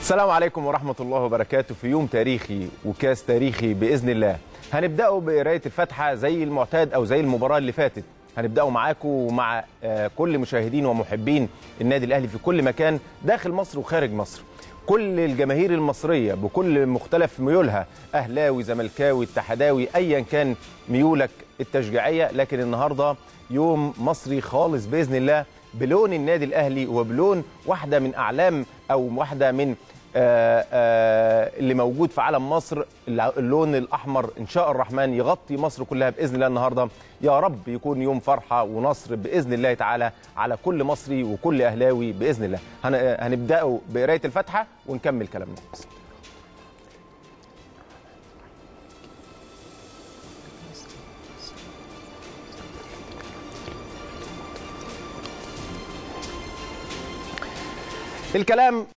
السلام عليكم ورحمة الله وبركاته في يوم تاريخي وكاس تاريخي بإذن الله هنبدأه بقراية الفاتحة زي المعتاد أو زي المباراة اللي فاتت هنبدأه معاكم ومع آه، كل مشاهدين ومحبين النادي الأهلي في كل مكان داخل مصر وخارج مصر كل الجماهير المصرية بكل مختلف ميولها أهلاوي زملكاوي اتحداوي أيا كان ميولك التشجيعية لكن النهاردة يوم مصري خالص بإذن الله بلون النادي الأهلي وبلون واحدة من أعلام أو واحدة من آه، آه، اللي موجود في علم مصر اللون الأحمر إن شاء الرحمن يغطي مصر كلها بإذن الله النهاردة يا رب يكون يوم فرحة ونصر بإذن الله تعالى على كل مصري وكل أهلاوي بإذن الله هن- هنبدأه بقراية الفاتحة ونكمل كلامنا الكلام